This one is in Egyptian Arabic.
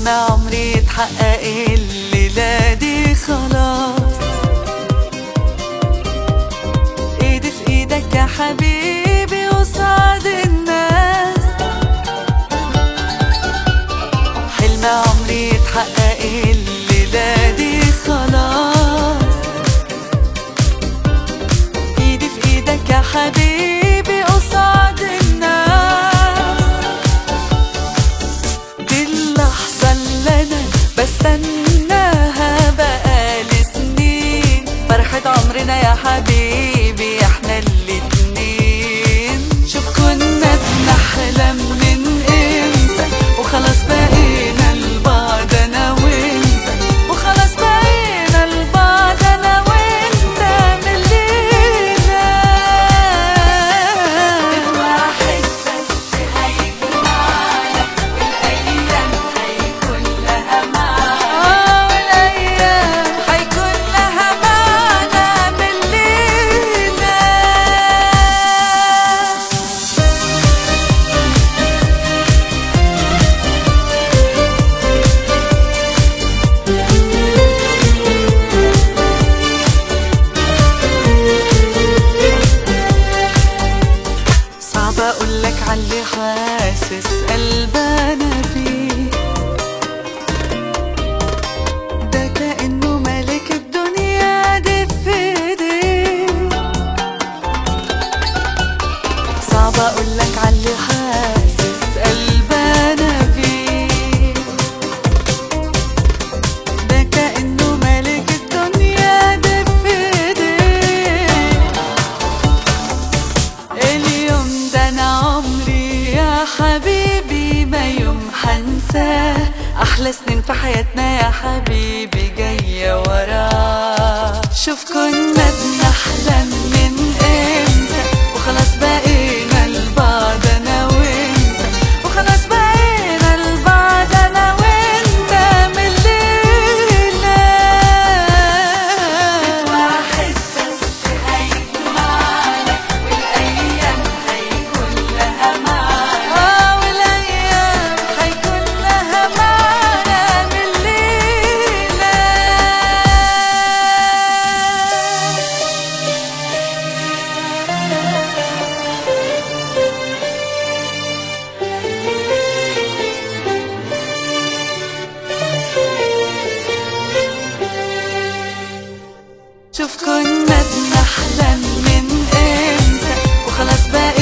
حلم عمري يتحقق الليلة دي خلاص ايدي في ايدك يا حبيبي وسعد الناس حلم عمري يتحقق الليلة دي خلاص ايدي في ايدك يا حبيبي قصاد الناس دي اللحظة اللي انا بستناها بقالي سنين فرحة عمرنا يا حبيبي احنا الاتنين شوف كنا بنحلم من امتى وخلاص بقينا لبعض انا وانت وخلاص بقينا لبعض انا وانت من الليلة واحد بس هيجمعنا والايام هيكون لها معنى والايام هيكون لها معنى من الليلة صعب اقولك عاللي حاسس قلبنا فيه ده كأنه ملك الدنيا دي في ايديه صعب اقولك عاللي حاسس قلبنا فيه ده كأنه ملك الدنيا دي في ايديه اليوم ده انا عمري يا حبيبي ما يوم حنساه احلى سنين في حياتنا يا حبيبي جايه وراه شوف كنا بنحلم من امتى وخلاص بقينا لبعض انا وانت وخلاص بقينا لبعض انا وانت من الليله واحد بس هيجمعنا والايام هيكون لها معنى اه والايام هيكون لها معنى من الليله شوف كنا بنحلم من امتى وخلاص بقى